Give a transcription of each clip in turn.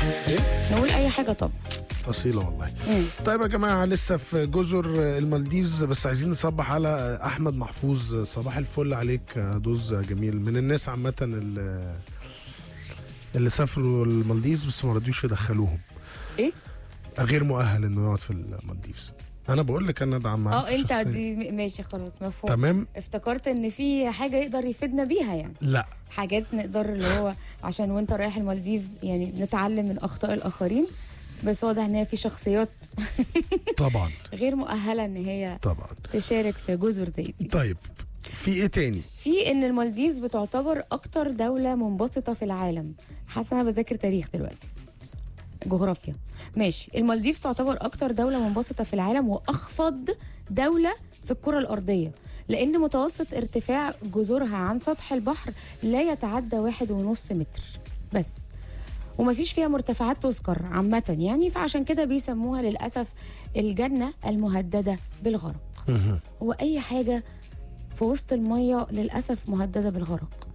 ايه نقول اي حاجه طبعا اصيله والله مم. طيب يا جماعه لسه في جزر المالديفز بس عايزين نصبح على احمد محفوظ صباح الفل عليك دوز جميل من الناس عامه اللي اللي سافروا المالديفز بس ما رضيوش يدخلوهم ايه غير مؤهل انه يقعد في المالديفز انا بقول لك انا دعم اه انت دي ماشي خلاص مفهوم تمام افتكرت ان في حاجه يقدر يفيدنا بيها يعني لا حاجات نقدر اللي هو عشان وانت رايح المالديفز يعني نتعلم من اخطاء الاخرين بس واضح ان هي في شخصيات طبعا غير مؤهله ان هي طبعا تشارك في جزر زي دي طيب في ايه تاني في ان المالديفز بتعتبر اكتر دوله منبسطه في العالم حاسه انا بذاكر تاريخ دلوقتي جغرافيا ماشي المالديفز تعتبر اكتر دوله منبسطه في العالم واخفض دوله في الكره الارضيه لان متوسط ارتفاع جزرها عن سطح البحر لا يتعدى واحد ونص متر بس ومفيش فيها مرتفعات تذكر عامة يعني فعشان كده بيسموها للأسف الجنة المهددة بالغرق مهم. وأي حاجة في وسط المية للأسف مهددة بالغرق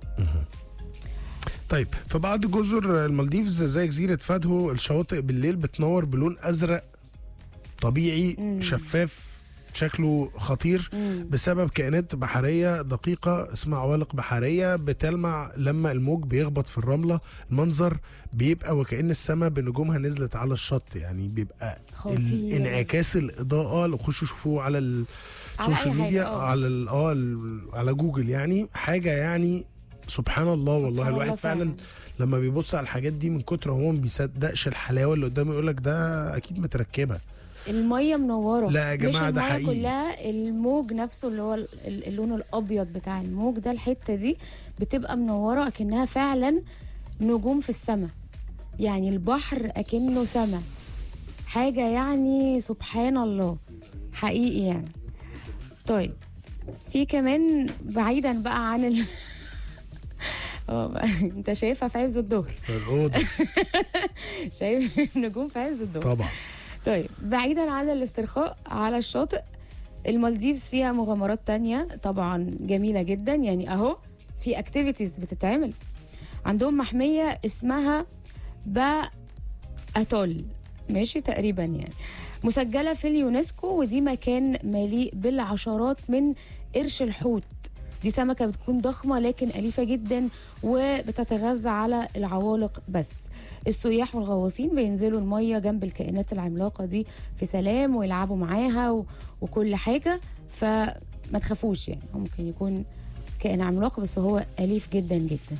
طيب في بعض جزر المالديفز زي جزيرة فادهو الشواطئ بالليل بتنور بلون أزرق طبيعي مم. شفاف شكله خطير مم. بسبب كائنات بحرية دقيقة اسمها عوالق بحرية بتلمع لما الموج بيخبط في الرملة المنظر بيبقى وكأن السماء بنجومها نزلت على الشط يعني بيبقى خطير. انعكاس الإضاءة لو خشوا شوفوه على على السوشيال أي حاجة، ميديا آه. على ال- اه ال- على جوجل يعني حاجة يعني سبحان الله سبحان والله الله الواحد فعلا لما بيبص على الحاجات دي من كتر هو ما بيصدقش الحلاوه اللي قدامه يقول لك ده اكيد متركبه المية منورة لا يا جماعة مش ده المية حقيقي. كلها الموج نفسه اللي هو ال- ال- اللون الأبيض بتاع الموج ده الحتة دي بتبقى منورة أكنها فعلا نجوم في السماء يعني البحر أكنه سماء حاجة يعني سبحان الله حقيقي يعني طيب في كمان بعيدا بقى عن ال... اه بقى، انت شايفها في عز الظهر في الاوضه شايف النجوم في عز الظهر طبعا طيب بعيدا عن الاسترخاء على الشاطئ المالديفز فيها مغامرات تانية طبعا جميلة جدا يعني اهو في اكتيفيتيز بتتعمل عندهم محمية اسمها با اتول ماشي تقريبا يعني مسجلة في اليونسكو ودي مكان مليء بالعشرات من قرش الحوت دي سمكة بتكون ضخمة لكن أليفة جدا وبتتغذى على العوالق بس السياح والغواصين بينزلوا المية جنب الكائنات العملاقة دي في سلام ويلعبوا معاها و... وكل حاجة فما تخافوش يعني هو ممكن يكون كائن عملاق بس هو أليف جدا جدا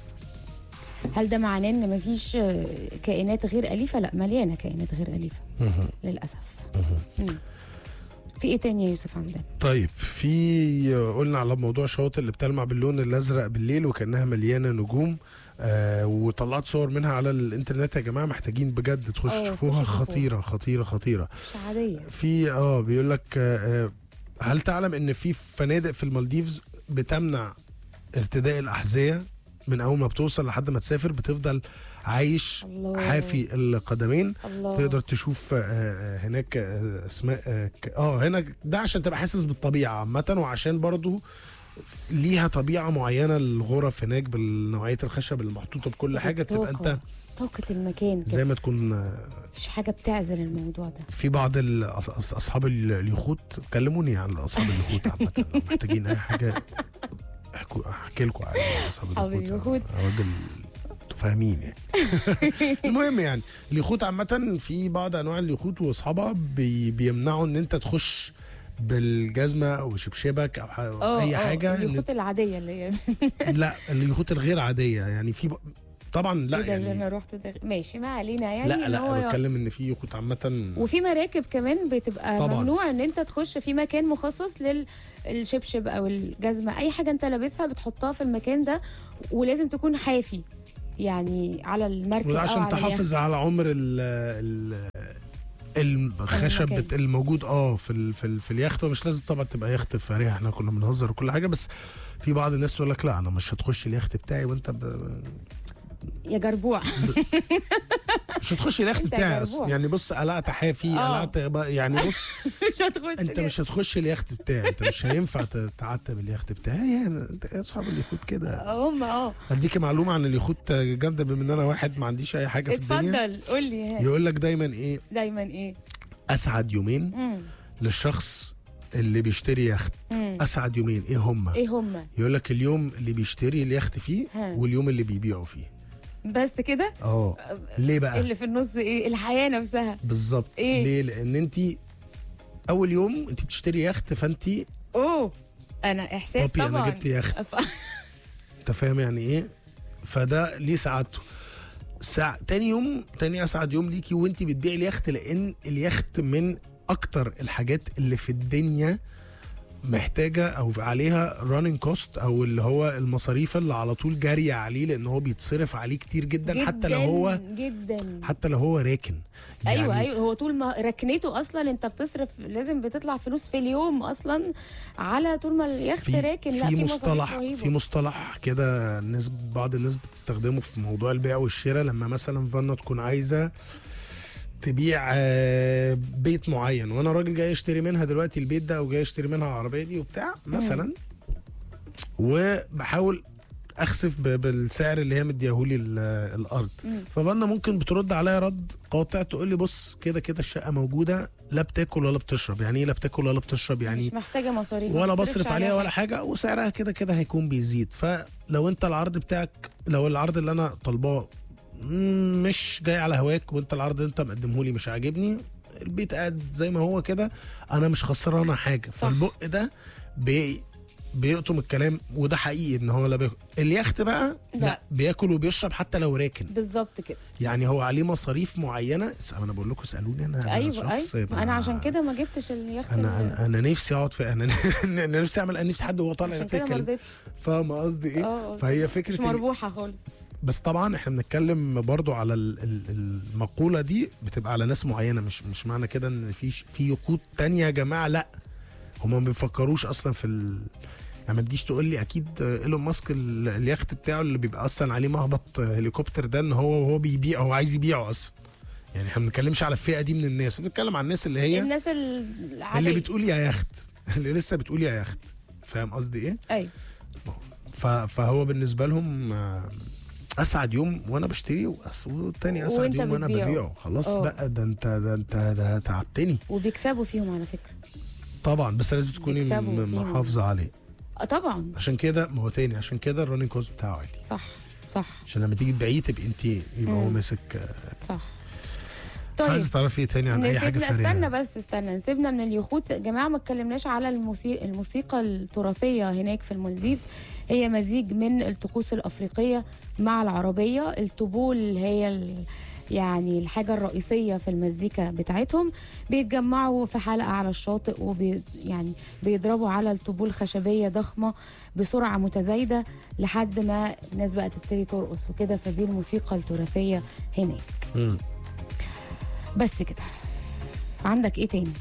هل ده معناه ان مفيش آه، كائنات غير أليفة؟ لا مليانة كائنات غير أليفة للأسف مم. في ايه تاني يا يوسف عندنا؟ طيب في قلنا على موضوع الشواطئ اللي بتلمع باللون الازرق بالليل وكانها مليانه نجوم آه وطلعت صور منها على الانترنت يا جماعه محتاجين بجد تخشوا آه، تشوفوها خشوا شوفوها. خطيره خطيره خطيره مش عادية في اه بيقول لك آه آه، هل تعلم ان في فنادق في المالديفز بتمنع ارتداء الاحذيه من اول ما بتوصل لحد ما تسافر بتفضل عايش الله. حافي القدمين الله تقدر تشوف آه، آه، هناك آه، اسماء اه ك- اه هنا ده عشان تبقى حاسس بالطبيعه عامه وعشان برضو ليها طبيعه معينه الغرف هناك بالنوعيه الخشب المحطوطه تحس بكل حاجه تبقى بالطاقة. انت طاقة المكان زي كده ما تكون آه، مش حاجة بتعزل الموضوع ده في بعض ال- أص- أص- اصحاب ال- اليخوت كلموني عن اصحاب اليخوت عامه لو محتاجين اي حاجه احكوا احكي لكم عن اصحاب أصحاب اليخوت اليخوت. أنا راجل انتوا فاهمين يعني المهم يعني اليخوت عامه في بعض انواع اليخوت واصحابها بي بيمنعوا ان انت تخش بالجزمه او شبشبك او ح- اه اي اه حاجه إن اليخوت العادية اللي هي لا اليخوت الغير عاديه يعني في ب... طبعا لا إيه ده اللي يعني انا رحت ده ماشي ما علينا يعني لا إن لا هو انا بتكلم ان في يخوت عامه وفي مراكب كمان بتبقى طبعاً. ممنوع ان انت تخش في مكان مخصص للشبشب او الجزمه اي حاجه انت لابسها بتحطها في المكان ده ولازم تكون حافي يعني على المركب وده او عشان على تحافظ على عمر ال ال الخشب المكان. بت- الموجود اه في ال في, ال في اليخت ومش لازم طبعا تبقى يخت فارهه احنا كنا بنهزر وكل حاجه بس في بعض الناس تقول لك لا انا مش هتخش اليخت بتاعي وانت ب... يا جربوع مش مش هتخش اليخت أنت بتاعي جربوع. اصلا يعني بص قلعت حافي آه. قلعت بقى- يعني بص مش هتخش انت كده. مش هتخش اليخت بتاعي انت مش هينفع تتعتب اليخت بتاعي هي انت يا اصحاب اليخوت كده هم اه اديكي معلومه عن اليخوت جامده بما ان انا واحد ما عنديش اي حاجه في الدنيا اتفضل قول لي ها. يقول لك دايما ايه دايما ايه اسعد يومين مم. للشخص اللي بيشتري يخت مم. اسعد يومين ايه هم ايه هم يقول لك اليوم اللي بيشتري اليخت فيه ها. واليوم اللي بيبيعه فيه بس كده اه ليه بقى اللي في النص ايه الحياه نفسها بالظبط إيه؟ ليه لان انت اول يوم انت بتشتري يخت فانت اوه انا احساس بابي طبعا انا جبت يخت أف- انت فاهم يعني ايه فده ليه سعادته سع... تاني يوم تاني اسعد يوم ليكي وانت بتبيعي اليخت لان اليخت من اكتر الحاجات اللي في الدنيا محتاجه او عليها راننج كوست او اللي هو المصاريف اللي على طول جاريه عليه لان هو بيتصرف عليه كتير جدا, حتى لو هو جدا حتى لو هو راكن ايوه ايوه هو طول ما ركنته اصلا انت بتصرف لازم بتطلع فلوس في اليوم اصلا على طول ما اليخت في راكن لا في في مصاريف مصطلح رهيبة. في مصطلح كده الناس بعض الناس بتستخدمه في موضوع البيع والشراء لما مثلا فانا تكون عايزه تبيع آه، بيت معين وانا راجل جاي اشتري منها دلوقتي البيت ده او جاي اشتري منها العربيه دي وبتاع مثلا وبحاول اخسف ب- بالسعر اللي هي مديهولي ال- الارض ففانا ممكن بترد عليا رد قاطع تقول لي بص كده كده الشقه موجوده لا بتاكل ولا بتشرب يعني ايه لا بتاكل ولا بتشرب يعني مش محتاجه مصاريف ما ولا تصرفش بصرف عليها ولا حاجه وسعرها كده كده هيكون بيزيد فلو انت العرض بتاعك لو العرض اللي انا طالباه مم، مش جاي على هواك وانت العرض اللي انت مقدمه لي مش عاجبني البيت قاعد زي ما هو كده انا مش خسرانه حاجه صح. فالبق ده بي بيقطم الكلام وده حقيقي ان هو لا بياكل اليخت بقى لا, لا. لا بياكل وبيشرب حتى لو راكن بالظبط كده يعني هو عليه مصاريف معينه اس- انا بقول لكم اسالوني انا أنا ايوه شخص ايوه ما- انا عشان كده ما جبتش اليخت انا ال- انا انا نفسي اقعد في انا انا نفسي اعمل انا نفسي حد وهو طالع عشان كده ما يتكلم رضيتش فاهم قصدي ايه اه فهي فكره مش ال- مربوحه خالص بس طبعا احنا بنتكلم برضو على ال- ال- المقوله دي بتبقى على ناس معينه مش مش معنى كده ان في ش- في يخوت تانية يا جماعه لا هما ما بيفكروش اصلا في ال... يعني ما تجيش تقول لي اكيد ايلون ماسك ال- اليخت بتاعه اللي بيبقى اصلا عليه مهبط هليكوبتر ده ان هو وهو بيبيع هو عايز يبيعه اصلا يعني احنا ما بنتكلمش على الفئه دي من الناس بنتكلم عن الناس اللي هي الناس اللي العاديه بتقول يا يخت اللي لسه بتقول يا يخت فاهم قصدي ايه ايوه ف- فهو بالنسبه لهم آه، اسعد يوم وانا بشتري وأس- والتاني اسعد وأنت يوم وانا بتبيعه. ببيعه خلاص اه. بقى ده انت ده انت ده تعبتني وبيكسبوا فيهم على فكره طبعا بس لازم تكوني بيكسبوا م- فيهم. محافظه عليه اه طبعا عشان كده ما هو تاني عشان كده الرننج كوست بتاعه عالي صح صح عشان لما تيجي تبيعيه تبقى انت يبقى هو مم. ماسك آه، صح طيب عايز تعرفي ايه تاني عن اي حاجه نسيبنا استنى فريقه بس استنى نسيبنا من اليخوت يا جماعه ما اتكلمناش على الموسيقى الموسيقى التراثيه هناك في المالديفز هي مزيج من الطقوس الافريقيه مع العربيه الطبول هي ال... يعني الحاجة الرئيسية في المزيكا بتاعتهم بيتجمعوا في حلقة على الشاطئ وبي يعني بيضربوا على الطبول خشبية ضخمة بسرعة متزايدة لحد ما الناس بقى تبتدي ترقص وكده فدي الموسيقى التراثية هناك مم. بس كده عندك ايه تاني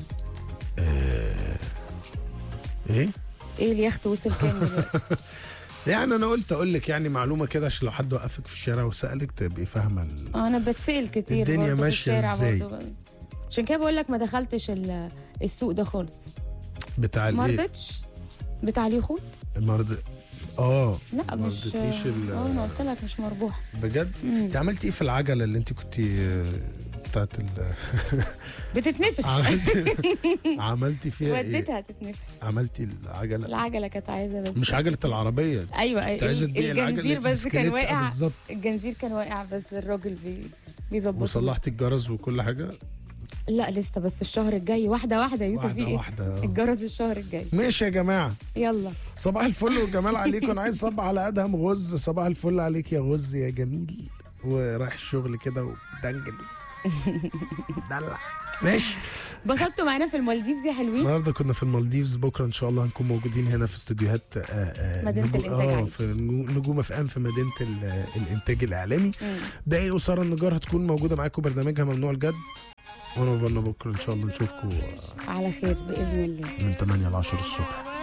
ايه ايه اليخت وصل كام دلوقتي يعني انا قلت اقول لك يعني معلومه كده عشان لو حد وقفك في الشارع وسالك تبقي فاهمه ال... اه انا بتسال كتير الدنيا برضه ماشية في الشارع إزاي؟ برضه عشان كده بقول لك ما دخلتش ال- السوق ده خالص بتاع ما الايه رضيتش بتاع اليخوت المرض اه لا ما مش رضيتيش ال- اه انا قلت لك مش مربوح بجد انت عملتي ايه في العجله اللي انت كنت بتاعت ال... بتتنفخ عملتي عملتي فيها ايه وديتها تتنفخ عملتي العجله العجله كانت عايزه بس مش عجله العربيه ايوه كنت عايزه تبيعي العجله الجنزير بس كان البسكليت. واقع بالظبط الجنزير كان واقع بس الراجل بي بيظبطه وصلحتي الجرس وكل حاجه لا لسه بس الشهر الجاي واحده واحده يا يوسف في واحده ايه واحده الجرس الشهر الجاي ماشي يا جماعه يلا صباح الفل والجمال عليكم انا عايز صب على ادهم غز صباح الفل عليك يا غز يا جميل ورايح الشغل كده ودنجل دلع ماشي بسطتوا معانا في المالديفز يا حلوين النهارده كنا في المالديفز بكره ان شاء الله هنكون موجودين هنا في استوديوهات آه، آه، مدينة نجو- الإنتاج اه عادي. في نجو- نجوم اف ام في مدينه ال- الانتاج الاعلامي دقايق وساره النجار هتكون موجوده معاكم برنامجها ممنوع الجد وانا وفرنا بكره ان شاء الله نشوفكم على خير باذن الله من 8 ل 10 الصبح